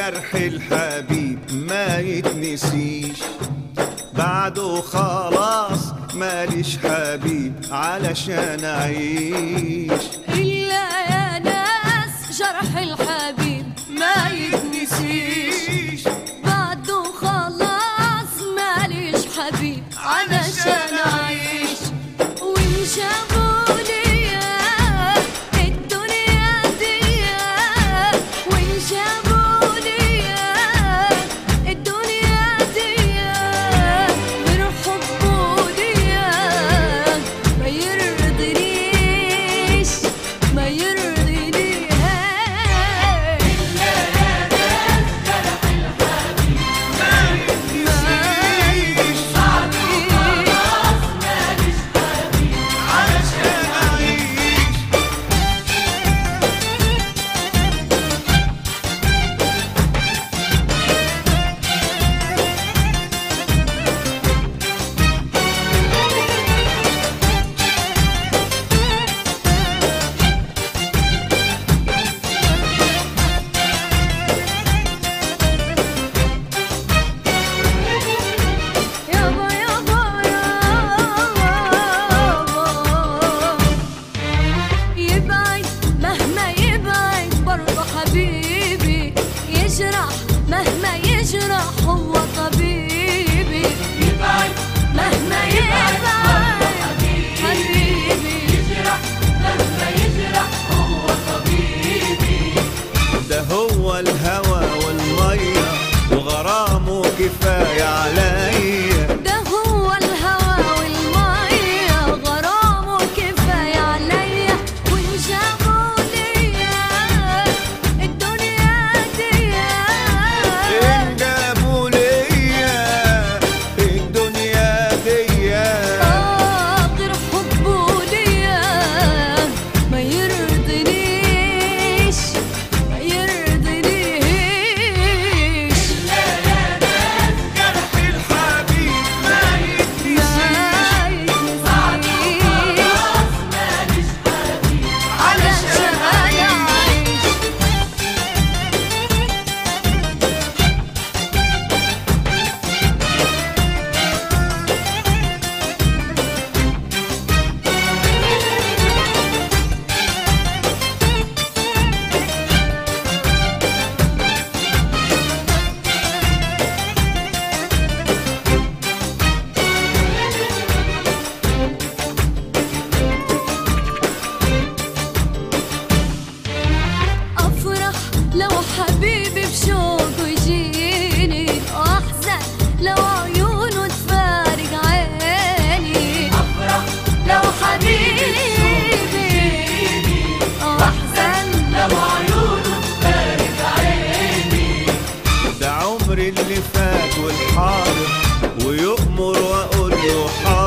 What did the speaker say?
جرح الحبيب ما يتنسيش بعده خلاص ماليش حبيب علشان اعيش إلا يا ناس جرح الحبيب ما يتنسيش بعده خلاص ماليش حبيب علشان أعيش وإن جابوا ليا الدنيا دي وإن جابوا ليا الدنيا دي غير حبه ليا ما يرضينيش ما يرضينيش علشان اعيش يابا يابا يابا يبعد مهما يبعد برضه حبيبي يجرح مهما يجرح هو طبيبي يبعد مهما يبعد حبيبي يجرح مهما يجرح هو طبيبي ده هو الهوى والمية وغرامه كفاية عليا ده هو الهوى والمية غرامه كفاية عليا وإن جابوا ليا الدنيا دي إن جابوا ليا الدنيا دي آه غير حبه ليا ما يرضينيش ما يرضينيش جرح الحبيب ما يتنسيش علشان أعيش افرح لو حبيبي بشوقه يجيني واحزن لو عيونه تفارق عيني افرح لو حبيبي واحزن لو عيونه تفارق عيني ده عمري اللي فات والحاضر ويؤمر واقول له حاضر